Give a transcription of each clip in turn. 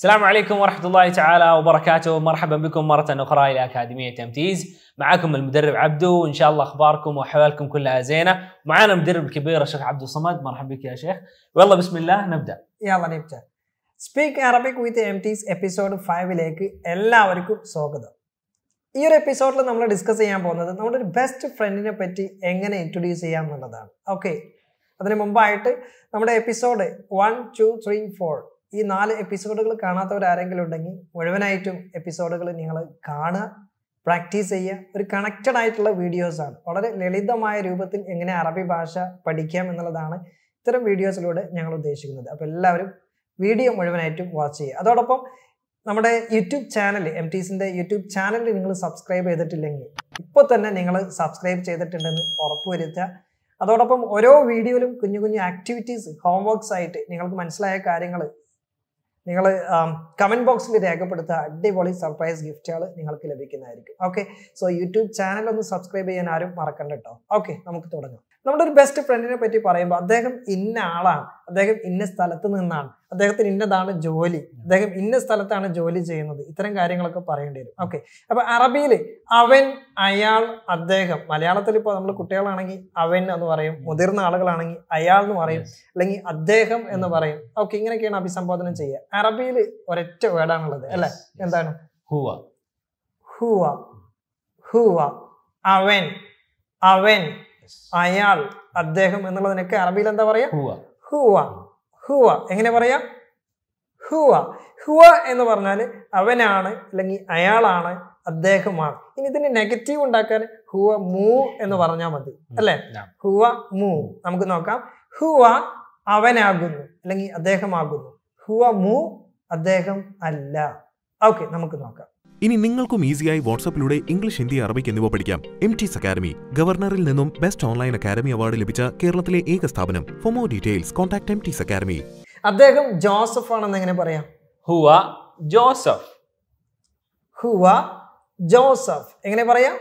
السلام عليكم ورحمة الله تعالى وبركاته مرحبا بكم مرة أخرى إلى أكاديمية تمتيز معكم المدرب عبدو وإن شاء الله أخباركم وأحوالكم كلها زينة معنا المدرب الكبير الشيخ عبدو الصمد مرحبا بك يا شيخ والله بسم الله نبدأ യാള നിപ്റ്റ speak Arabic with M Ts episode ഫൈവിലേക്ക് എല്ലാവർക്കും സ്വാഗതം ഈ ഒരു എപ്പിസോഡിൽ നമ്മൾ ഡിസ്കസ് ചെയ്യാൻ പോകുന്നത് നമ്മുടെ ഒരു ബെസ്റ്റ് ഫ്രണ്ടിനെ പറ്റി എങ്ങനെ ഇൻട്രൊഡ്യൂസ് ചെയ്യാം എന്നുള്ളതാണ് ഓക്കെ അതിന് മുമ്പായിട്ട് നമ്മുടെ episode one two three four ഈ നാല് എപ്പിസോഡുകൾ കാണാത്തവർ ആരെങ്കിലും ഉണ്ടെങ്കിൽ മുഴുവനായിട്ടും എപ്പിസോഡുകൾ നിങ്ങൾ കാണുക പ്രാക്ടീസ് ചെയ്യുക ഒരു കണക്റ്റഡ് ആയിട്ടുള്ള വീഡിയോസാണ് വളരെ ലളിതമായ രൂപത്തിൽ എങ്ങനെ അറബി ഭാഷ പഠിക്കാം എന്നുള്ളതാണ് ഇത്തരം വീഡിയോസിലൂടെ ഞങ്ങൾ ഉദ്ദേശിക്കുന്നത് അപ്പോൾ എല്ലാവരും വീഡിയോ മുഴുവനായിട്ടും വാച്ച് ചെയ്യുക അതോടൊപ്പം നമ്മുടെ യൂട്യൂബ് ചാനൽ എം ടീസിൻ്റെ യൂട്യൂബ് ചാനൽ നിങ്ങൾ സബ്സ്ക്രൈബ് ചെയ്തിട്ടില്ലെങ്കിൽ ഇപ്പോൾ തന്നെ നിങ്ങൾ സബ്സ്ക്രൈബ് ചെയ്തിട്ടുണ്ടെന്ന് ഉറപ്പുവരുത്തുക അതോടൊപ്പം ഓരോ വീഡിയോയിലും കുഞ്ഞു കുഞ്ഞു ആക്ടിവിറ്റീസ് ഹോംവർക്സ് ആയിട്ട് നിങ്ങൾക്ക് മനസ്സിലായ കാര്യങ്ങൾ നിങ്ങൾ കമൻറ്റ് ബോക്സിൽ രേഖപ്പെടുത്തുക അടിപൊളി സർപ്രൈസ് ഗിഫ്റ്റുകൾ നിങ്ങൾക്ക് ലഭിക്കുന്നതായിരിക്കും ഓക്കെ സോ യൂട്യൂബ് ചാനൽ ഒന്ന് സബ്സ്ക്രൈബ് ചെയ്യാൻ ആരും മറക്കണ്ട കേട്ടോ ഓക്കെ നമുക്ക് തുടങ്ങാം നമ്മുടെ ഒരു ബെസ്റ്റ് ഫ്രണ്ടിനെ പറ്റി പറയുമ്പോൾ അദ്ദേഹം ഇന്ന ആളാണ് അദ്ദേഹം ഇന്ന സ്ഥലത്ത് നിന്നാണ് അദ്ദേഹത്തിന് ഇന്നതാണ് ജോലി അദ്ദേഹം ഇന്ന സ്ഥലത്താണ് ജോലി ചെയ്യുന്നത് ഇത്തരം കാര്യങ്ങളൊക്കെ പറയേണ്ടി വരും ഓക്കെ അപ്പൊ അറബിയിൽ അവൻ അയാൾ അദ്ദേഹം മലയാളത്തിൽ ഇപ്പോൾ നമ്മൾ കുട്ടികളാണെങ്കിൽ അവൻ എന്ന് പറയും മുതിർന്ന ആളുകളാണെങ്കിൽ അയാൾ എന്ന് പറയും അല്ലെങ്കിൽ അദ്ദേഹം എന്ന് പറയും ഓക്കെ ഇങ്ങനെയൊക്കെയാണ് അഭിസംബോധന ചെയ്യുക അറബിയിൽ ഒരൊറ്റ വേർഡാണുള്ളത് അല്ലെ എന്താണ് هو ഹുവ ഹുവ അവൻ അവൻ അയാൾ അദ്ദേഹം എന്നുള്ളതിനൊക്കെ അറബിയിൽ എന്താ പറയാ هو ഹുവ ഹുവ എങ്ങനെ പറയാ ഹുവ ഹുവ എന്ന് പറഞ്ഞാൽ അവനാണ് അല്ലെങ്കിൽ അയാളാണ് അദ്ദേഹമാണ് ഇനി ഇതിന് നെഗറ്റീവ് ഉണ്ടാക്കാൻ ഹുവ മൂ എന്ന് പറഞ്ഞാൽ മതി അല്ലേ نعم ഹുവ മൂ നമുക്ക് നോക്കാം ഹുവ അവനാകുന്നു അല്ലെങ്കിൽ അദ്ദേഹമാകുന്നു ഹുവ മൂ അദ്ദേഹം അല്ല ഓക്കെ നമുക്ക് നോക്കാം ഇനി നിങ്ങൾക്കും ഈസിയായി വാട്സാപ്പിലൂടെ ഇംഗ്ലീഷ് ഹിന്ദി അറബിക് എന്നിവ പഠിക്കാം എം ടീസ് അക്കാദമി ഗവർണറിൽ നിന്നും ബെസ്റ്റ് ഓൺലൈൻ അക്കാദമി അവാർഡ് ലഭിച്ച കേരളത്തിലെ ഏക സ്ഥാപനം for more details contact M Ts academy അദ്ദേഹം ജോസഫ് ആണെന്ന് എങ്ങനെ പറയാം هو جوزيف ഹുവ ജോസഫ് എങ്ങനെ പറയാം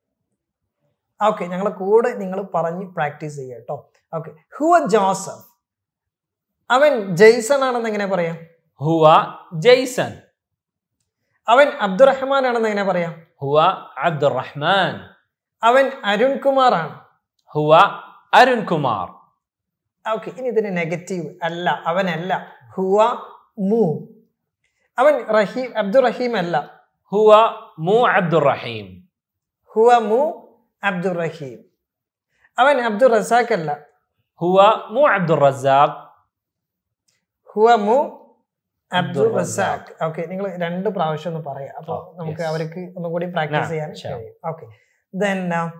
ഓക്കെ ഞങ്ങളെ കൂടെ നിങ്ങൾ പറഞ്ഞ് പ്രാക്ടീസ് ചെയ്യുക കേട്ടോ ഓക്കെ ഹുവ ജോസഫ് അവൻ ജെയ്സൺ ആണെന്ന് എങ്ങനെ പറയാം هو جيسون അവൻ അബ്ദുറഹ്മാൻ ആണെന്ന് എങ്ങനെ പറയാം هو عبد الرحمن അവൻ അരുൺകുമാർ ആണ് هو أرن كمار ഓക്കെ ഇനി ഇതിന് നെഗറ്റീവ് അല്ല അവനല്ല ഹുവ മു അവൻ റഹീം അബ്ദുറഹീം അല്ല هو مو عبد الرحيم ഹുവ മു അബ്ദുറഹീം അവൻ അബ്ദുൾ റസാഖ് അല്ല هو مو عبد الرزاق ഹുവ മു അബ്ദുൾ അബ്ദുൾ റസാഖ് ഓക്കെ നിങ്ങൾ രണ്ട് പ്രാവശ്യം ഒന്ന് പറയാം അപ്പൊ Oh, നമുക്ക് yes. അവർക്ക് ഒന്നും കൂടി പ്രാക്ടീസ് Nah, ചെയ്യാൻ sure. കഴിയും ഓക്കെ ദെൻ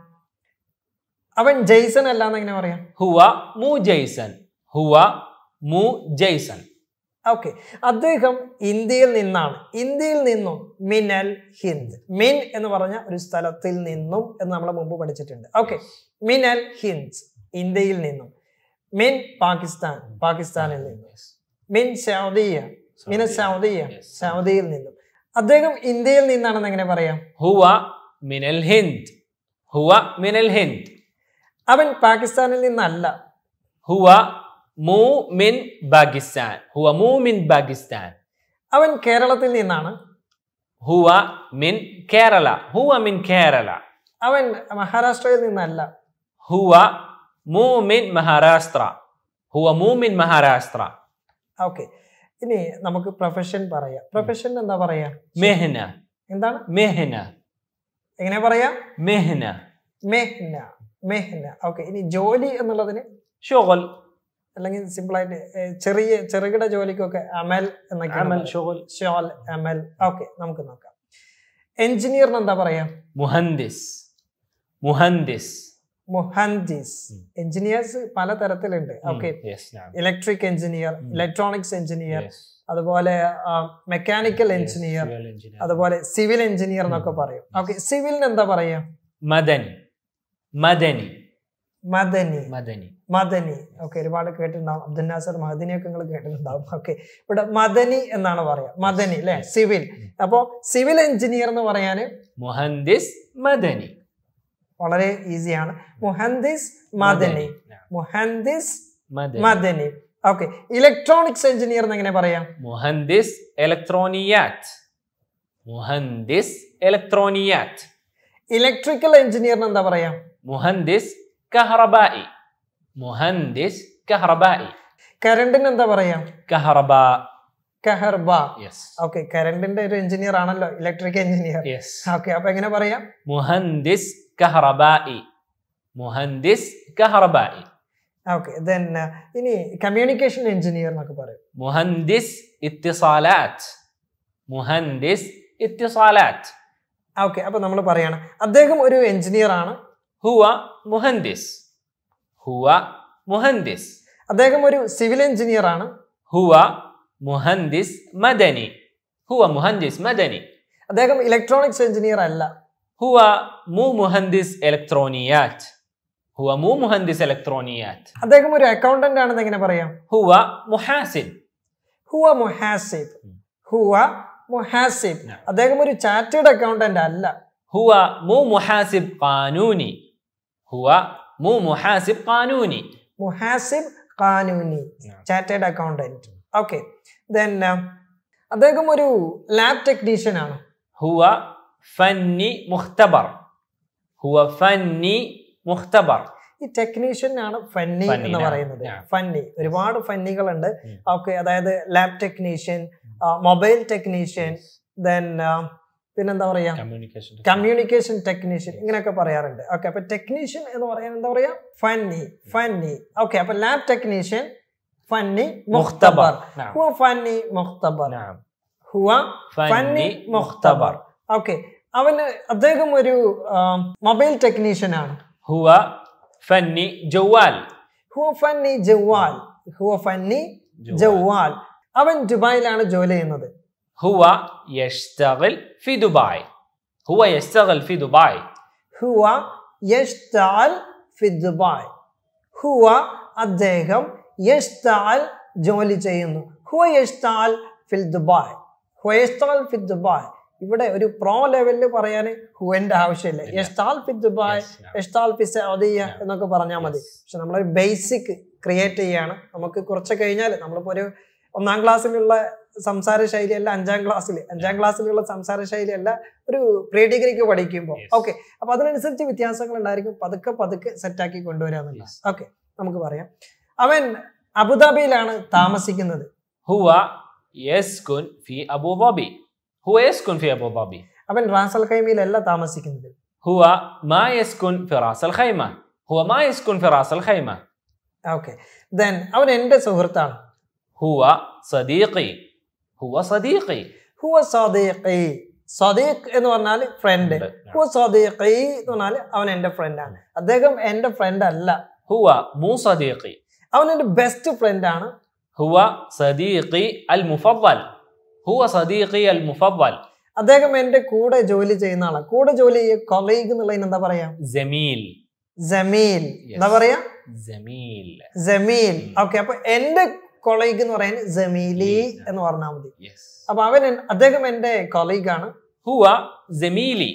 അവൻ ജെയ്സൺ അല്ല എന്ന് എങ്ങനെ പറയാം هو مو جيسون هو مو جيسون ഓക്കെ അദ്ദേഹം ഇന്ത്യയിൽ നിന്നാണ് ഇന്ത്യയിൽ നിന്നും മിനൽ ഹിന്ദ് മിൻ എന്ന് പറഞ്ഞ ഒരു സ്ഥലത്തിൽ നിന്നും എന്ന് നമ്മൾ മുമ്പ് പഠിച്ചിട്ടുണ്ട് ഓക്കെ മിനൽ ഹിന്ദ് ഇന്ത്യയിൽ നിന്നും മിൻ പാകിസ്ഥാൻ പാകിസ്ഥാനിൽ നിന്നും മിൻ സൗദിയ മിന സൗദിയ Yes. സൗദിയിൽ നിന്നും അദ്ദേഹം ഇന്ത്യയിൽ നിന്നാണെന്ന് എങ്ങനെ പറയാം هو من الهند هو من الهند അവൻ പാകിസ്ഥാനിൽ നിന്നല്ല هو مو من باكستان هو مو من باكستان അവൻ കേരളത്തിൽ നിന്നാണ് هو من كيرلا هو من كيرلا അവൻ മഹാരാഷ്ട്രയിൽ നിന്നല്ല هو مو من مهاراشترا هو مو من مهاراشترا ഓക്കെ ഇനി നമുക്ക് പ്രൊഫഷൻ പറയാം പ്രൊഫഷൻ എന്താ പറയാ مهنة എന്താണ് مهنة എങ്ങനെ പറയാ مهنة മെഹ്ന മെഹ്ന ഓക്കെ ഇനി ജോലി എന്നുള്ളതിന് شغل അല്ലെങ്കിൽ സിമ്പിൾ ആയിട്ട് ഏർ, ചെറിയ ചെറുകിട ജോലിക്കൊക്കെ അമൽ എന്നൊക്കെ عمل شغل ഷോൽ അമൽ ഓക്കെ നമുക്ക് നോക്കാം എഞ്ചിനീയറിന് എന്താ പറയാ مهندس مهندس മുഹന്ദിസ് ഉം. എഞ്ചിനീയേഴ്സ് പല തരത്തിലുണ്ട് ഓക്കെ yes نعم ഇലക്ട്രിക് എഞ്ചിനീയർ ഉം. ഇലക്ട്രോണിക്സ് എഞ്ചിനീയർ yes അതുപോലെ mechanical Yes, engineer civil engineer. അതുപോലെ സിവിൽ എഞ്ചിനീയർ എന്നൊക്കെ ഉം. പറയും ഓക്കെ സിവിലിന് എന്താ പറയാ مدني مدني മദനി مدني മദനി ഓക്കെ ഒരുപാട് കേട്ടിട്ടുണ്ടാവും അബ്ദുൽ നാസർ മദനിയൊക്കെ നിങ്ങൾ കേട്ടിട്ടുണ്ടാവും ഓക്കെ ഇവിടെ മദനി എന്നാണ് പറയാ മദനി അല്ലെ സിവിൽ അപ്പോ സിവിൽ എഞ്ചിനീയർ എന്ന് പറയാൻ مهندس مدني വളരെ ഈസിയാണ് മുഹന്ദിസ് മദനി نعم. മുഹന്ദിസ് مدني മദനി ഓക്കെ ഇലക്ട്രോണിക്സ് എഞ്ചിനീയർ എന്ന് എങ്ങനെ പറയാം مهندس الكترونيات مهندس الكترونيات ഇലക്ട്രിക്കൽ എഞ്ചിനീയറിന് എന്താ പറയാം مهندس كهربائي مهندس كهربائي കറണ്ടിന് എന്താ പറയാം كهرباء കഹർബ يس ഓക്കെ കറണ്ടിന്റെ ഒരു എഞ്ചിനീയർ ആണല്ലോ ഇലക്ട്രിക് എഞ്ചിനീയർ يس ഓക്കെ അപ്പൊ എങ്ങനെ പറയാം مهندس كهربائي مهندس كهربائي ഓക്കെ ദെൻ ഇനി കമ്മ്യൂണിക്കേഷൻ എഞ്ചിനീയർ എന്നൊക്കെ പറയും مهندس اتصالات مهندس اتصالات ഓക്കെ അപ്പൊ നമ്മൾ പറയാണ് അദ്ദേഹം ഒരു എഞ്ചിനീയർ ആണ് هو مهندس هو مهندس അദ്ദേഹം ഒരു സിവിൽ എഞ്ചിനീയർ ആണ് هو مهندس مدني هو مهندس مدني അദ്ദേഹം ഇലക്ട്രോണിക്സ് എഞ്ചിനീയർ അല്ല هو مو مهندس الكترونيات هو مو مهندس الكترونيات അദ്ദേഹം ഒരു അക്കൗണ്ടന്റ് ആണെന്ന് എങ്ങനെ പറയാം هو محاسب ഹുവ മുഹാസിബ് ഹുവ മുഹാസിബ് نعم. അദ്ദേഹം ഒരു ചാർട്ടേഡ് അക്കൗണ്ടന്റ് അല്ല هو مو محاسب قانوني هو مو محاسب قانوني മുഹാസിബ് ഖാനൂനി نعم. ചാർട്ടേഡ് അക്കൗണ്ടന്റ് ഓക്കെ ദെൻ അദ്ദേഹം ഒരു ലാബ് ടെക്നീഷ്യൻ ആണ് هو فني مختبر هو فني مختبر ഈ ടെക്നീഷ്യൻ ആണ് ഫന്നി ഫന്നി, എന്ന് ആ, പറയുന്നത് ആ. ഫന്നി ഒരുപാട് ഫന്നികളുണ്ട് ഉം. ഓക്കെ അതായത് lab technician mobile technician then പിന്നെന്താ പറയാ communication കമ്മ്യൂണിക്കേഷൻ ടെക്നീഷ്യൻ ഇങ്ങനെയൊക്കെ പറയാറുണ്ട് ഓക്കെ അപ്പൊ ടെക്നീഷ്യൻ എന്ന് പറയാൻ എന്താ പറയാ ഫന്നി ഫന്നി ഓക്കെ അപ്പൊ ലാബ് ടെക്നീഷ്യൻ ഫന്നി മുഖ്തബർ نعم ഹുവ ഫന്നി മുഖ്തബർ نعم ഹുവ ഫന്നി فني മുഖ്തബർ مختبر ഓക്കെ അവന് അദ്ദേഹം ഒരു മൊബൈൽ ടെക്നീഷ്യൻ ആണ് هو فني جوال ഹുവ ഫന്നി ജവാൽ ഹുവ ഫന്നി ജവാൽ അവൻ ദുബായിലാണ് ജോലി ചെയ്യുന്നത് هو يشتغل في دبي هو يشتغل في دبي ഹുവ യഷ്താൽ ഫി ദുബായ് ഹുവ അദ്ദേഹം യഷ്താൽ ജോലി ചെയ്യുന്നു ഹുവ യഷ്താൽ ഫിൽ ദുബായ് ഹുവ യഷ്താൽ ഫി ദുബായ് ഇവിടെ ഒരു പ്രോ ലെവലിൽ പറയാൻ ഹുവന്റെ ആവശ്യമില്ല ഇല്ല. യഷ്താൽ ഫി ദുബായ് Yes, yeah. യഷ്താൽ ഫി സൗദിയ Yeah. എന്നൊക്കെ പറഞ്ഞാൽ മതി Yes. പക്ഷെ നമ്മളൊരു ബേസിക് ക്രിയേറ്റ് ചെയ്യാണ് നമുക്ക് കുറച്ച് കഴിഞ്ഞാൽ നമ്മളിപ്പോ ഒരു ഒന്നാം ക്ലാസ്സിലുള്ള സംസാര ശൈലിയല്ല അഞ്ചാം ക്ലാസ്സിൽ അഞ്ചാം ക്ലാസ്സിലുള്ള സംസാര ശൈലിയല്ല ഒരു പ്രീ ഡിഗ്രിക്ക് പഠിക്കുമ്പോൾ Yes. ഓക്കെ അപ്പൊ അതിനനുസരിച്ച് വ്യത്യാസങ്ങൾ ഉണ്ടായിരിക്കും പതുക്കെ പതുക്കെ സെറ്റാക്കി കൊണ്ടുവരാന്നില്ല Yes. ഓക്കെ നമുക്ക് പറയാം അവൻ അബുദാബിയിലാണ് താമസിക്കുന്നത് هو يسكن في أبو ظبي هو يسكن في أبو ظبي അവൻ റാസൽ ഖൈമയിലല്ല താമസിക്കുന്നത് هو ما يسكن في راس الخيمة هو ما يسكن في راس الخيمة ഓക്കെ ദെൻ അവൻ എൻ്റെ സുഹൃത്താണ് هو صديقي هو صديقي ഹുവ സദീഖി സദീഖ് എന്ന് പറഞ്ഞാൽ ഫ്രണ്ട് ഉണ്ട്. ഹുവ സദീഖി എന്ന് പറഞ്ഞാൽ അവൻ എൻ്റെ ഫ്രണ്ടാണ് അദ്ദേഹം എൻ്റെ ഫ്രണ്ട് അല്ല هو مو صديقي അവൻ എൻ്റെ ബെസ്റ്റ് ഫ്രണ്ട് ആണ് هو صديقي المفضل هو صديقي المفضل അദ്ദേഹം എൻ്റെ കൂടെ ജോലി ചെയ്യുന്ന ആളാണ് കൂടെ ജോലി ചെയ്യുക കൊളീഗ് എന്നുള്ളതിന് എന്താ പറയാ زميل ജമീൽ Yes. എന്താ പറയാ زميل ജമീൽ ഉം. ഓക്കെ അപ്പൊ എന്റെ കൊളീഗ് എന്ന് പറയാൻ ജമീലി ഉം. എന്ന് പറഞ്ഞാൽ മതി yes. അപ്പൊ അവൻ എൻ- അദ്ദേഹം എന്റെ കൊളീഗ് ആണ് هو زميلي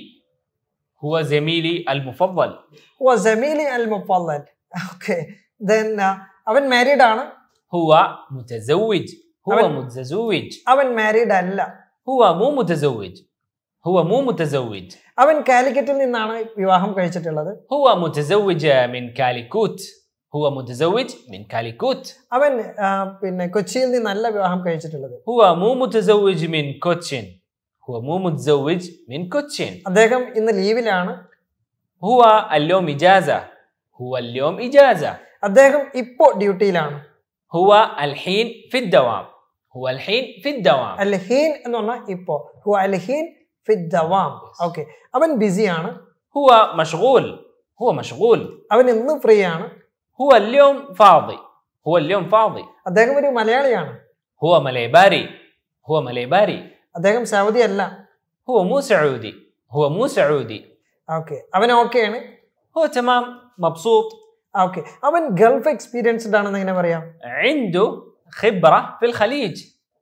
هو زميلي المفضل ഓ ജമീലി അൽ മുഫല്ലൽ ഓക്കെ ദെൻ അവൻ മാരീഡ് ആണ് هو متزوج هو أبد. متزوج അവൻ മാരീഡ് അല്ല هو مو متزوج هو مو متزوج അവൻ കാലിക്കറ്റിൽ നിന്നാണ് വിവാഹം കഴിച്ചിട്ടുള്ളത് هو متزوج من كاليكوت هو متزوج من كاليكوت അവൻ ആ, പിന്നെ കൊച്ചിയിൽ നിന്നല്ല വിവാഹം കഴിച്ചിട്ടുള്ളത് هو مو متزوج من كوتشين هو مو متزوج من كوتشين അദ്ദേഹം ഇന്ന് ലീവിലാണ് هو اليوم إجازة هو اليوم إجازة അദ്ദേഹം ഇപ്പോ ഡ്യൂട്ടിയിലാണ് هو الحين في الدوام هو الحين في الدوام അൽഹീൻ എന്ന് പറഞ്ഞാൽ ഇപ്പോ ഹു അൽഹീൻ ഫിദ്ദവാം ഓക്കെ അവൻ ബിസിയാണ് هو مشغول هو مشغول അവൻ ഇന്ന് ഫ്രീ ആണ് هو اليوم فاضي هو اليوم فاضي അദ്ദേഹം ഒരു മലയാളിയാണ് هو مليباري هو مليباري അദ്ദേഹം സൗദി അല്ല هو مو سعودي هو مو سعودي ഓക്കെ അവൻ ഓക്കെയാണ് هو تمام مبسوط ഓക്കെ അവൻ ഗൾഫ് എക്സ്പീരിയൻസ്ഡ് ആണെന്ന് എങ്ങനെ പറയാം عنده خبرة في الخليج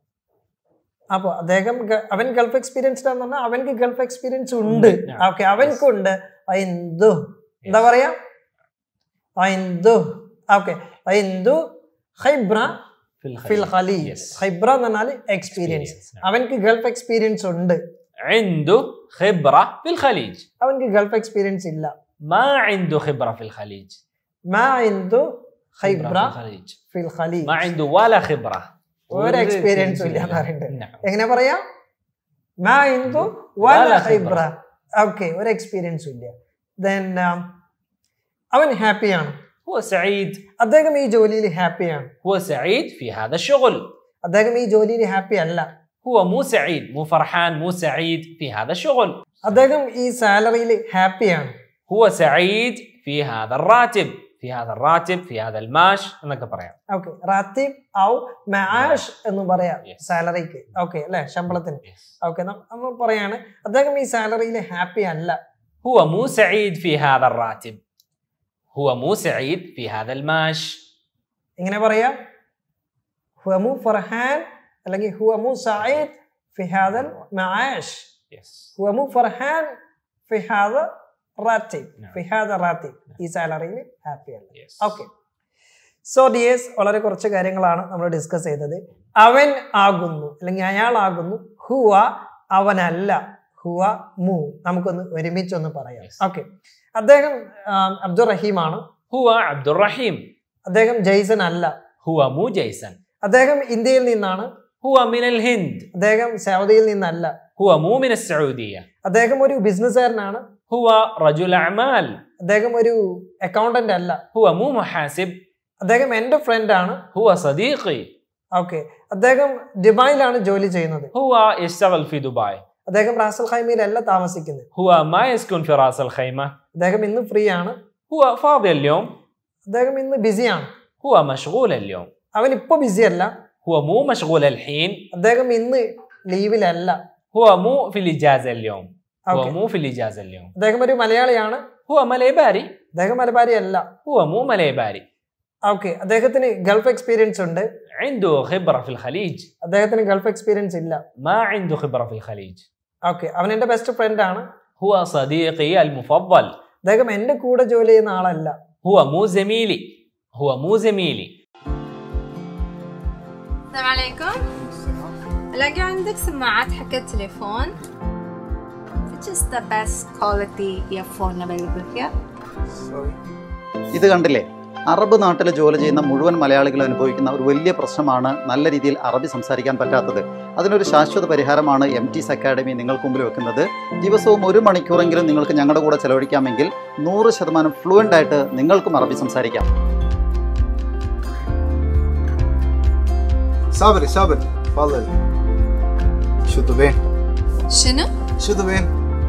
അപ്പൊ അദ്ദേഹം ഗ- അവൻ ഗൾഫ് എക്സ്പീരിയൻസ്ഡ് ആണെന്ന് പറഞ്ഞാൽ അവൻക്ക് ഗൾഫ് എക്സ്പീരിയൻസ് ഉണ്ട് ഉണ്ട്. ഓക്കെ അവൻക്കുണ്ട് ഐന്ദു എന്താ Yes. പറയാ ഐന്ദു ഓക്കെ ഐന്ദു ഖൈബ്ര في الخليج ഫിൽ ഖലീജ് Yes. ഖൈബ്ര എന്ന് പറഞ്ഞാൽ എക്സ്പീരിയൻസ് Experience, نعم. അവൻക്ക് ഗൾഫ് എക്സ്പീരിയൻസ് ഉണ്ട് عنده خبرة في الخليج അവൻക്ക് ഗൾഫ് എക്സ്പീരിയൻസ് ഇല്ല ما عنده خبرة في الخليج മാ ഇന്ദു ഖൈബ്ര خبرة في الخليج ഫിൽ ഖലീജ് ما عنده ولا خبرة ഒരു എക്സ്പീരിയൻസും ഇല്ല എന്ന് പറയുന്നുണ്ട് نعم എങ്ങനെ പറയാ മാ ഇന്ദു വല വല ഖൈബ്ര ഓക്കെ ഒരു എക്സ്പീരിയൻസും ഇല്ല ദെൻ അവൻ ഹാപ്പിയാണ് هو سعيد അദ്ദേഹം ഈ ജോലിയിൽ ഹാപ്പിയാണ് هو سعيد في هذا الشغل അദ്ദേഹം ഈ ജോലിയിൽ ഹാപ്പി അല്ല هو مو سعيد مو فرحان مو سعيد في هذا الشغل അദ്ദേഹം ഈ സാലറിയിൽ ഹാപ്പിയാണ് هو سعيد في هذا الراتب في هذا الراتب في هذا الماش എന്നൊക്കെ പറയാം ഓക്കെ റാത്തീബ് ഔ മാഷ് എന്ന് പറയാം Yes. സാലറിക്ക് ഓക്കെ അല്ലെ ശമ്പളത്തിന് ഓക്കെ നമ്മൾ പറയാണ് അദ്ദേഹം ഈ സാലറിയിൽ ഹാപ്പി അല്ല هو مو سعيد في هذا الراتب هو مو سعيد في هذا الماش എങ്ങനെ പറയാം ഹുവമു ഫർഹാൻ അല്ലെങ്കിൽ ഹുവമു സഈദ് ഫിഹാദൽ മാഷ് yes ഹുവമു ഫർഹാൻ ഫിഹാദ റാത്തീബ് No. ഫിഹാദ റാത്തീബ് ഈ സാലറിയിൽ ഹാപ്പി അല്ല yes ഓക്കെ സോ ഡിയേഴ്സ് വളരെ കുറച്ച് കാര്യങ്ങളാണ് നമ്മൾ ഡിസ്കസ് ചെയ്തത് അവൻ ആകുന്നു അല്ലെങ്കിൽ അയാളാകുന്നു ഹുവ അവനല്ല ഹുവ മു നമുക്കൊന്ന് ഒരുമിച്ചൊന്ന് പറയാം Yes. ഓക്കെ അദ്ദേഹം ആം, അബ്ദുൾ റഹീമാണ് هو عبد الرحيم അദ്ദേഹം ജയ്സൺ അല്ല هو مو جيسن അദ്ദേഹം ഇന്ത്യയിൽ നിന്നാണ് هو من الهند അദ്ദേഹം സൗദിയിൽ നിന്നല്ല هو مو من السعودية അദ്ദേഹം ഒരു ബിസിനസ്സുകാരനാണ് هو رجل أعمال അദ്ദേഹം ഒരു അക്കൗണ്ടന്റ് അല്ല هو മോ محاسب അദ്ദേഹം എൻ്റെ ഫ്രണ്ട് ആണ് هو صديقي ഓക്കെ അദ്ദേഹം ദുബായിലാണ് ജോലി ചെയ്യുന്നത് هو يشتغل في دبي അദ്ദേഹം റാസൽ ഖൈമയിലല്ല താമസിക്കുന്നത് هو ما يسكن في راس الخيمة അദ്ദേഹം ഇന്ന് ഫ്രീ ആണ് هو فاضي اليوم അദ്ദേഹം ഇന്ന് ബിസിയാണ് هو مشغول اليوم അവൻ ഇപ്പൊ ബിസി അല്ല هو مو مشغول الحين അദ്ദേഹം ഇന്ന് ലീവിലല്ല هو مو في الإجازة اليوم هو ഓക്കെ مو في الإجازة اليوم അദ്ദേഹം ഒരു മലയാളിയാണ് هو മലയബാരി അദ്ദേഹം മലബാരി അല്ല هو مو മലയബാരി ഓക്കെ അദ്ദേഹത്തിന് ഗൾഫ് എക്സ്പീരിയൻസ് ഉണ്ട് عنده خبرة في الخليج അദ്ദേഹത്തിന് ഗൾഫ് എക്സ്പീരിയൻസ് ഇല്ല ما عنده خبرة في الخليج ഓക്കെ അവൻ എൻ്റെ ബെസ്റ്റ് ഫ്രണ്ട് ആണ് هو صديقي المفضل അദ്ദേഹം എൻ്റെ കൂടെ ജോലി ചെയ്യുന്ന ആളല്ല هو مو زميلي هو مو زميلي السلام عليكم الاقي عندك سماعات حق التليفون which is the best quality earphone available here ഇത് കണ്ടില്ലേ അറബ് നാട്ടിൽ ജോലി ചെയ്യുന്ന മുഴുവൻ മലയാളികൾ അനുഭവിക്കുന്ന ഒരു വലിയ പ്രശ്നമാണ് നല്ല രീതിയിൽ അറബി സംസാരിക്കാൻ പറ്റാത്തത് അതിനൊരു ശാശ്വത പരിഹാരമാണ് എം ടീസ് അക്കാഡമി നിങ്ങൾക്ക് മുമ്പിൽ വെക്കുന്നത് ദിവസവും ഒരു മണിക്കൂറെങ്കിലും നിങ്ങൾക്ക് ഞങ്ങളുടെ കൂടെ ചെലവഴിക്കാമെങ്കിൽ നൂറ് ശതമാനം ഫ്ലുവൻ്റ് ആയിട്ട് നിങ്ങൾക്കും അറബി സംസാരിക്കാം صابري صابري تفضل شو طبين شنو؟ شو طبين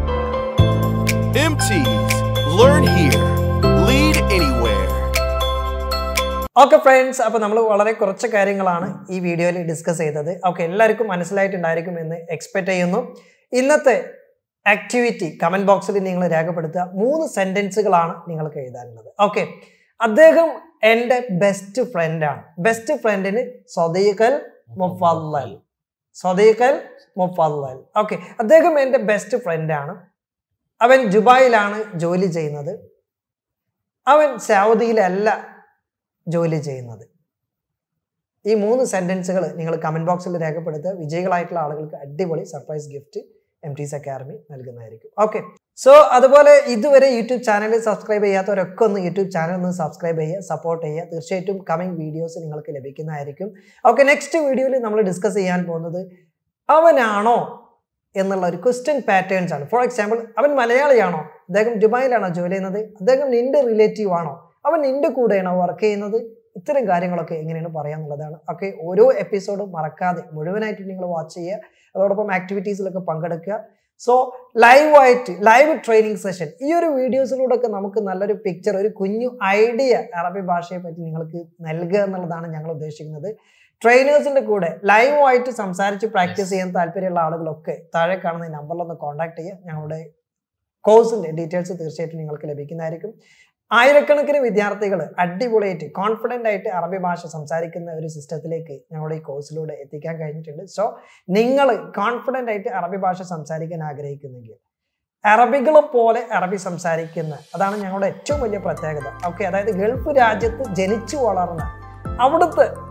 MTs. Learn here. Lead anywhere. Okay friends അപ്പോൾ നമ്മൾ വളരെ കുറച്ച് കാര്യങ്ങളാണ് ഈ വീഡിയോയിൽ ഡിസ്കസ് ചെയ്തത് ഓക്കെ എല്ലാവർക്കും മനസ്സിലായിട്ടുണ്ടായിരിക്കും എന്ന് എക്സ്പെക്ട് ചെയ്യുന്നു ഇന്നത്തെ ആക്ടിവിറ്റി കമന്റ് ബോക്സിൽ നിങ്ങൾ രേഖപ്പെടുത്തുക മൂന്ന് സെന്റൻസുകളാണ് നിങ്ങൾക്ക് എഴുതാനുള്ളത് ഓക്കെ അദ്ദേഹം എൻ്റെ ബെസ്റ്റ് ഫ്രണ്ടാണ് ബെസ്റ്റ് ഫ്രണ്ടിന് സ്വദീഖൽ മുഫല്ലൽ സ്വദീഖൽ മുഫല്ലൽ ഓക്കെ അദ്ദേഹം എൻ്റെ ബെസ്റ്റ് ഫ്രണ്ടാണ് അവൻ ജുബായിലാണ് ജോലി ചെയ്യുന്നത് അവൻ സൗദിയിലല്ല ജോലി ചെയ്യുന്നത് ഈ മൂന്ന് സെന്റൻസുകൾ നിങ്ങൾ കമന്റ് ബോക്സിൽ രേഖപ്പെടുത്തുക വിജയികളായിട്ടുള്ള ആളുകൾക്ക് അടിപൊളി surprise gift M Ts academy നൽകുന്നതായിരിക്കും ഓക്കെ സോ അതുപോലെ ഇതുവരെ യൂട്യൂബ് ചാനൽ സബ്സ്ക്രൈബ് ചെയ്യാത്തവരൊക്കെ ഒന്ന് യൂട്യൂബ് ചാനൽ ഒന്ന് സബ്സ്ക്രൈബ് ചെയ്യുക സപ്പോർട്ട് ചെയ്യുക തീർച്ചയായിട്ടും കമ്മിങ് വീഡിയോസ് നിങ്ങൾക്ക് ലഭിക്കുന്നതായിരിക്കും ഓക്കെ നെക്സ്റ്റ് വീഡിയോയിൽ നമ്മൾ ഡിസ്കസ് ചെയ്യാൻ പോകുന്നത് അവനാണോ എന്നുള്ള ഒരു ക്വസ്റ്റ്യൻ പാറ്റേൺസ് ആണ് ഫോർ എക്സാമ്പിൾ അവൻ മലയാളിയാണോ അദ്ദേഹം ദുബായിലാണോ ജോലി ചെയ്യുന്നത് അദ്ദേഹം നിന്റെ റിലേറ്റീവ് ആണോ അവൻ നിന്റെ കൂടെയാണോ വർക്ക് ചെയ്യുന്നത് ഇത്തരം കാര്യങ്ങളൊക്കെ എങ്ങനെയാണ് പറയാന്നുള്ളതാണ് ഒക്കെ ഓരോ എപ്പിസോഡും മറക്കാതെ മുഴുവനായിട്ട് നിങ്ങൾ വാച്ച് ചെയ്യുക അതോടൊപ്പം ആക്ടിവിറ്റീസിലൊക്കെ പങ്കെടുക്കുക സോ ലൈവായിട്ട് ലൈവ് ട്രെയിനിങ് സെഷൻ ഈ ഒരു വീഡിയോസിലൂടെ ഒക്കെ നമുക്ക് നല്ലൊരു പിക്ചർ ഒരു കുഞ്ഞു ഐഡിയ അറബി ഭാഷയെ പറ്റി നിങ്ങൾക്ക് നൽകുക എന്നുള്ളതാണ് ഞങ്ങൾ ഉദ്ദേശിക്കുന്നത് ട്രെയിനേഴ്സിന്റെ കൂടെ ലൈവായിട്ട് സംസാരിച്ച് പ്രാക്ടീസ് ചെയ്യാൻ താല്പര്യമുള്ള ആളുകളൊക്കെ താഴെ കാണുന്ന ഈ നമ്പറിലൊന്ന് കോൺടാക്ട് ചെയ്യുക ഞങ്ങളുടെ കോഴ്സിന്റെ ഡീറ്റെയിൽസ് തീർച്ചയായിട്ടും നിങ്ങൾക്ക് ലഭിക്കുന്നതായിരിക്കും ആയിരക്കണക്കിന് വിദ്യാർത്ഥികൾ അടിപൊളിയായിട്ട് കോൺഫിഡൻ്റ് ആയിട്ട് അറബി ഭാഷ സംസാരിക്കുന്ന ഒരു സിസ്റ്റത്തിലേക്ക് ഞങ്ങളുടെ ഈ കോഴ്സിലൂടെ എത്തിക്കാൻ കഴിഞ്ഞിട്ടുണ്ട് സോ നിങ്ങൾ കോൺഫിഡൻ്റ് ആയിട്ട് അറബി ഭാഷ സംസാരിക്കാൻ ആഗ്രഹിക്കുന്നെങ്കിൽ അറബികളെ പോലെ അറബി സംസാരിക്കുന്ന അതാണ് ഞങ്ങളുടെ ഏറ്റവും വലിയ പ്രത്യേകത ഓക്കെ അതായത് ഗൾഫ് രാജ്യത്ത് ജനിച്ചു വളർന്ന അവിടുത്തെ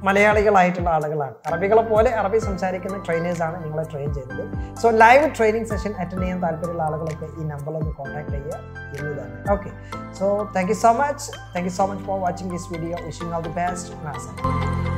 മലയാളികളായിട്ടുള്ള ആളുകളാണ് അറബികളെ പോലെ അറബി സംസാരിക്കുന്ന ട്രെയിനേഴ്സാണ് നിങ്ങളെ ട്രെയിൻ ചെയ്തത് so live training session attend ചെയ്യാൻ താല്പര്യമുള്ള ആളുകളൊക്കെ ഈ നമ്പറിൽ ഒന്ന് കോൺടാക്ട് ചെയ്യുക ഇന്ന് തന്നെ okay so thank you so much thank you so much for watching this video wishing all the best